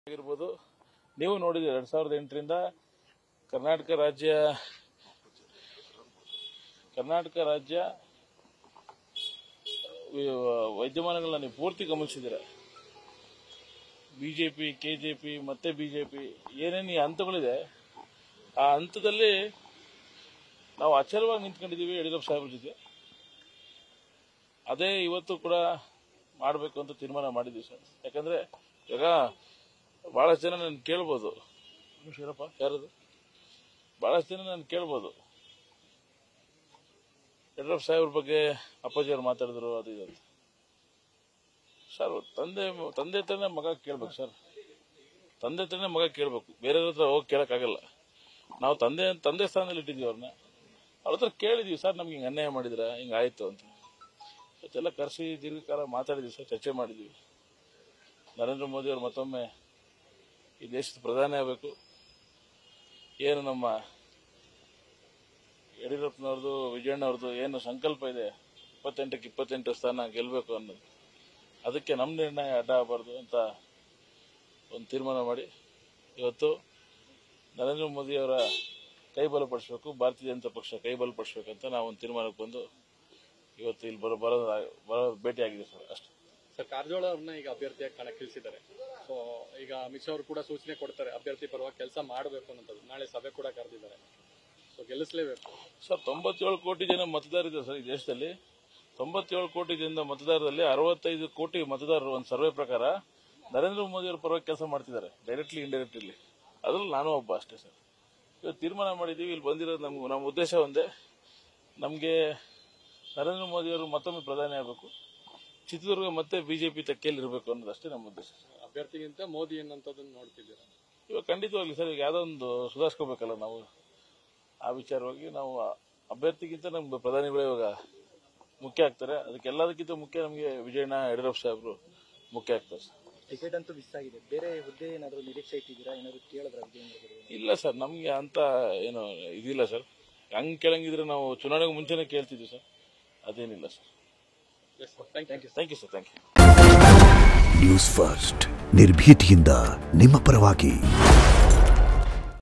ಆಗಿರ್ಬೋದು ನೀವು ನೋಡಿದ್ದೀರಿ ಎರಡ್ ಸಾವಿರದ ಎಂಟರಿಂದ ಕರ್ನಾಟಕ ರಾಜ್ಯ ಕರ್ನಾಟಕ ರಾಜ್ಯ ವಿ- ವೈದ್ಯಮಾನಗಳನ್ನ ನೀವು ಪೂರ್ತಿ ಗಮನಿಸಿದ್ದೀರ ಬಿಜೆಪಿ ಕೆಜೆಪಿ ಮತ್ತೆ ಬಿಜೆಪಿ ಏನೇನು ಈ ಹಂತಗಳಿದೆ ಆ ಹಂತದಲ್ಲಿ ನಾವು ಅಚಲವಾಗಿ ನಿಂತ್ಕೊಂಡಿದ್ದೀವಿ ಯಡಿಯೂರಪ್ಪ ಸಾಹೇಬ್ರ ಜೊತೆ ಅದೇ ಇವತ್ತು ಕೂಡ ಮಾಡಬೇಕು ಅಂತ ತೀರ್ಮಾನ ಮಾಡಿದ್ದೀವಿ ಸರ್ ಯಾಕಂದ್ರೆ ಇವಾಗ ಬಹಳಷ್ಟು ಜನ ನಾನು ಕೇಳ್ಬೋದು ಶಿವರಪ್ಪ ಯಾರದು ಬಹಳಷ್ಟು ಜನ ನಾನು ಕೇಳ್ಬೋದು ಯಡಿಯೂರಪ್ಪ ಸಾಹೇಬ್ರ ಬಗ್ಗೆ ಅಪ್ಪಾಜಿ ಅವ್ರು ಮಾತಾಡಿದ್ರು ಅದು ಇದು ಅಂತ ಸರ್ ತಂದೆ ತಂದೆ ಹತ್ರನೇ ಮಗ ಕೇಳ್ಬೇಕು ಸರ್ ತಂದೆ ಹತ್ರನೇ ಮಗ ಕೇಳ್ಬೇಕು ಬೇರೆಯವ್ರ ಹತ್ರ ಹೋಗಿ ಕೇಳಕ್ಕಾಗಲ್ಲ ನಾವು ತಂದೆ ತಂದೆ ಸ್ಥಾನದಲ್ಲಿ ಇಟ್ಟಿದ್ದೀವಿ ಅವ್ರನ್ನ ಅವ್ರ ಹತ್ರ ಕೇಳಿದೀವಿ ಸರ್ ನಮ್ಗೆ ಹಿಂಗೆ ಅನ್ಯಾಯ ಮಾಡಿದ್ರ ಹಿಂಗೆ ಆಯ್ತು ಅಂತ ಅದೆಲ್ಲ ಕರೆಸಿ ದೀರ್ಘಕಾಲ ಮಾತಾಡಿದ್ವಿ ಸರ್ ಚರ್ಚೆ ಮಾಡಿದ್ವಿ ನರೇಂದ್ರ ಮೋದಿ ಅವರು ಮತ್ತೊಮ್ಮೆ ಈ ದೇಶದ ಪ್ರಧಾನಿ ಆಗಬೇಕು ಏನು ನಮ್ಮ ಯಡಿಯೂರಪ್ಪನವ್ರದ್ದು ವಿಜಯಣ್ಣವ್ರದ್ದು ಏನು ಸಂಕಲ್ಪ ಇದೆ ಇಪ್ಪತ್ತೆಂಟಕ್ಕೆ ಇಪ್ಪತ್ತೆಂಟು ಸ್ಥಾನ ಗೆಲ್ಲಬೇಕು ಅನ್ನೋದು ಅದಕ್ಕೆ ನಮ್ಮ ನಿರ್ಣಯ ಅಡ್ಡ ಆಗಬಾರ್ದು ಅಂತ ಒಂದು ತೀರ್ಮಾನ ಮಾಡಿ ಇವತ್ತು ನರೇಂದ್ರ ಮೋದಿ ಅವರ ಕೈ ಬಲಪಡಿಸಬೇಕು ಭಾರತೀಯ ಜನತಾ ಪಕ್ಷ ಕೈ ಬಲಪಡಿಸಬೇಕಂತ ನಾವು ಒಂದು ತೀರ್ಮಾನಕ್ಕೆ ಬಂದು ಇವತ್ತು ಇಲ್ಲಿ ಬರೋ ಬರೋ ಬರೋ ಭೇಟಿ ಆಗಿದೆ ಸರ್ ಅಷ್ಟೇ ಸರ್ ಕಾರಜೋಳ ಅವ್ರನ್ನ ಈಗ ಅಭ್ಯರ್ಥಿಯಾಗಿ ಕಣಕ್ಕಿಳಿಸಿದ್ದಾರೆ ಸೊ ಈಗ ಅಮಿತ್ ಶಾ ಅವರು ಕೂಡ ಸೂಚನೆ ಕೊಡ್ತಾರೆ ಅಭ್ಯರ್ಥಿ ಪರವಾಗಿ ಕೆಲಸ ಮಾಡಬೇಕು ಅನ್ನೋದು ನಾಳೆ ಸಭೆ ಕೂಡ ಕರೆದಿದ್ದಾರೆ ಸೊ ಗೆಲ್ಲಿಸಲೇಬೇಕು ಸರ್ ತೊಂಬತ್ತೇಳು ಕೋಟಿ ಜನ ಮತದಾರರಿದ್ದಾರೆ ಸರ್ ಈ ದೇಶದಲ್ಲಿ ತೊಂಬತ್ತೇಳು ಕೋಟಿ ಜನ ಮತದಾರರಲ್ಲಿ ಅರವತ್ತೈದು ಕೋಟಿ ಮತದಾರರು ಒಂದು ಸರ್ವೆ ಪ್ರಕಾರ ನರೇಂದ್ರ ಮೋದಿ ಅವರ ಪರವಾಗಿ ಕೆಲಸ ಮಾಡ್ತಿದ್ದಾರೆ ಡೈರೆಕ್ಟ್ಲಿ ಇಂಡೈರೆಕ್ಟ್ಲಿ ಅದ್ರಲ್ಲಿ ನಾನು ಒಬ್ಬ ಅಷ್ಟೇ ಸರ್ ಇವತ್ತು ತೀರ್ಮಾನ ಮಾಡಿದ್ದೀವಿ ಇಲ್ಲಿ ಬಂದಿರೋದು ನಮ್ಗೆ ನಮ್ಮ ಉದ್ದೇಶ ಒಂದೇ ನಮಗೆ ನರೇಂದ್ರ ಮೋದಿ ಅವರು ಮತ್ತೊಮ್ಮೆ ಪ್ರಧಾನಿ ಆಗಬೇಕು ಚಿತ್ರದುರ್ಗ ಮತ್ತೆ ಬಿಜೆಪಿ ತೆಕ್ಕೆಯಲ್ಲಿ ಇರಬೇಕು ಅನ್ನೋದು ಅಷ್ಟೇ ನಮ್ಮ ಉದ್ದೇಶ ಸರ್ ಅಭ್ಯರ್ಥಿಗಿಂತ ಮೋದಿ ಅನ್ನೋಂಥದ್ದನ್ನು ನೋಡ್ತಿದ್ದೀರಾ ಇವಾಗ ಖಂಡಿತವಾಗ್ಲಿ ಸರ್ ಈಗ ಯಾವುದೋ ಒಂದು ಸುಧಾರಿಸ್ಕೋಬೇಕಲ್ಲ ನಾವು ಆ ವಿಚಾರವಾಗಿ ನಾವು ಅಭ್ಯರ್ಥಿಗಿಂತ ನಮ್ಗೆ ಪ್ರಧಾನಿಗಳು ಇವಾಗ ಮುಖ್ಯ ಆಗ್ತಾರೆ ಅದಕ್ಕೆ ಎಲ್ಲದಕ್ಕಿಂತ ಮುಖ್ಯ ನಮಗೆ ವಿಜಯಣ್ಣ ಯಡಿಯೂರಪ್ಪ ಸಾಹೇಬರು ಮುಖ್ಯ ಆಗ್ತಾರೆ ಸರ್ ಟಿಕೆಟ್ ಅಂತೂ ಮಿಸ್ ಆಗಿದೆ ಬೇರೆ ಹುದ್ದೆ ಏನಾದರೂ ನಿರೀಕ್ಷೆ ಇಟ್ಟಿದ್ದೀರಾ ಏನಾದ್ರು ಕೇಳಿದ್ರ ವಿಜಯೇಂದ್ರ ಅವರು ಇಲ್ಲ ಸರ್ ನಮಗೆ ಅಂತ ಏನು ಇದಿಲ್ಲ ಸರ್ ಹಂಗ್ ಕೇಳಂಗಿದ್ರೆ ನಾವು ಚುನಾವಣೆಗೆ ಮುಂಚೆನೆ ಕೇಳ್ತಿದ್ವಿ ಸರ್ ಅದೇನಿಲ್ಲ sir yes thank you thank you sir thank you News First ನಿರ್ಭೀತಿಯಿಂದ ನಿಮ್ಮ ಪರವಾಗಿ